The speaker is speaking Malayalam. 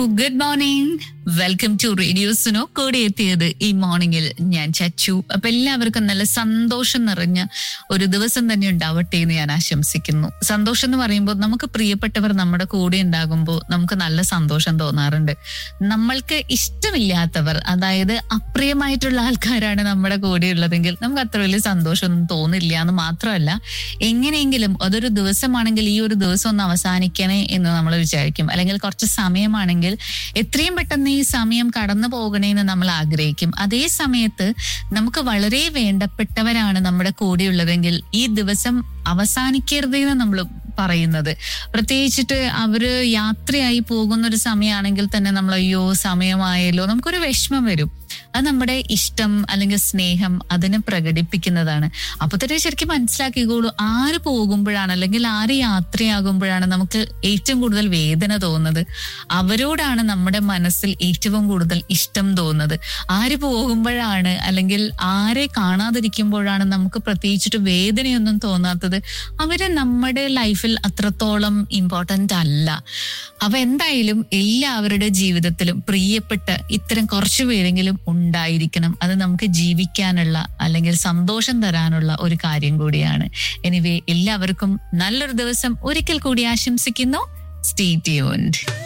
good morning welcome to radio Suno കൂടെ എത്തിയത് ഈ മോർണിംഗിൽ ഞാൻ ചച്ചു അപ്പൊ എല്ലാവർക്കും നല്ല സന്തോഷം നിറഞ്ഞ ഒരു ദിവസം തന്നെ ഉണ്ടാവട്ടെ എന്ന് ഞാൻ ആശംസിക്കുന്നു സന്തോഷം എന്ന് പറയുമ്പോൾ നമുക്ക് പ്രിയപ്പെട്ടവർ നമ്മുടെ കൂടെ ഉണ്ടാകുമ്പോൾ നമുക്ക് നല്ല സന്തോഷം തോന്നാറുണ്ട് നമ്മൾക്ക് ഇഷ്ടമില്ലാത്തവർ അതായത് അപ്രിയമായിട്ടുള്ള ആൾക്കാരാണ് നമ്മുടെ കൂടെ ഉള്ളതെങ്കിൽ നമുക്ക് അത്ര വലിയ സന്തോഷമൊന്നും തോന്നില്ല എന്ന് മാത്രമല്ല എങ്ങനെയെങ്കിലും അതൊരു ദിവസമാണെങ്കിൽ ഈ ഒരു ദിവസം ഒന്ന് അവസാനിക്കണേ എന്ന് നമ്മൾ വിചാരിക്കും അല്ലെങ്കിൽ കുറച്ച് സമയമാണെങ്കിൽ എത്രയും പെട്ടെന്ന് ഈ സമയം കടന്നു പോകണേ എന്ന് നമ്മൾ ആഗ്രഹിക്കും അതേ സമയത്ത് നമുക്ക് വളരെ വേണ്ടപ്പെട്ടവരാണ് നമ്മുടെ കൂടെയുള്ളതെങ്കിൽ ഈ ദിവസം അവസാനിക്കരുതെന്ന് നമ്മൾ പറയുന്നത് പ്രത്യേകിച്ചിട്ട് അവര് യാത്രയായി പോകുന്ന ഒരു സമയമാണെങ്കിൽ തന്നെ നമ്മൾ അയ്യോ സമയമായല്ലോ നമുക്കൊരു വിഷമം വരും അത് നമ്മുടെ ഇഷ്ടം അല്ലെങ്കിൽ സ്നേഹം അതിനെ പ്രകടിപ്പിക്കുന്നതാണ് അപ്പൊ തന്നെ ശരിക്കും മനസ്സിലാക്കിക്കോളൂ ആര് പോകുമ്പോഴാണ് അല്ലെങ്കിൽ ആര് യാത്രയാകുമ്പോഴാണ് നമുക്ക് ഏറ്റവും കൂടുതൽ വേദന തോന്നുന്നത് അവരോടാണ് നമ്മുടെ മനസ്സിൽ ഏറ്റവും കൂടുതൽ ഇഷ്ടം തോന്നുന്നത് ആര് പോകുമ്പോഴാണ് അല്ലെങ്കിൽ ആരെ കാണാതിരിക്കുമ്പോഴാണ് നമുക്ക് പ്രത്യേകിച്ചിട്ട് വേദനയൊന്നും തോന്നാത്തത് അവര് നമ്മുടെ ലൈഫിൽ അത്രത്തോളം ഇമ്പോർട്ടൻ്റ് അല്ല അവ എന്തായാലും എല്ലാവരുടെ ജീവിതത്തിലും പ്രിയപ്പെട്ട ഇത്തരം കുറച്ചു പേരെങ്കിലും ഉണ്ടായിരിക്കണം അത് നമുക്ക് ജീവിക്കാനുള്ള അല്ലെങ്കിൽ സന്തോഷം തരാനുള്ള ഒരു കാര്യം കൂടിയാണ് എനിവേ എല്ലാവർക്കും നല്ലൊരു ദിവസം ഒരിക്കൽ കൂടി ആശംസിക്കുന്നു സ്റ്റേ ട്യൂൺഡ്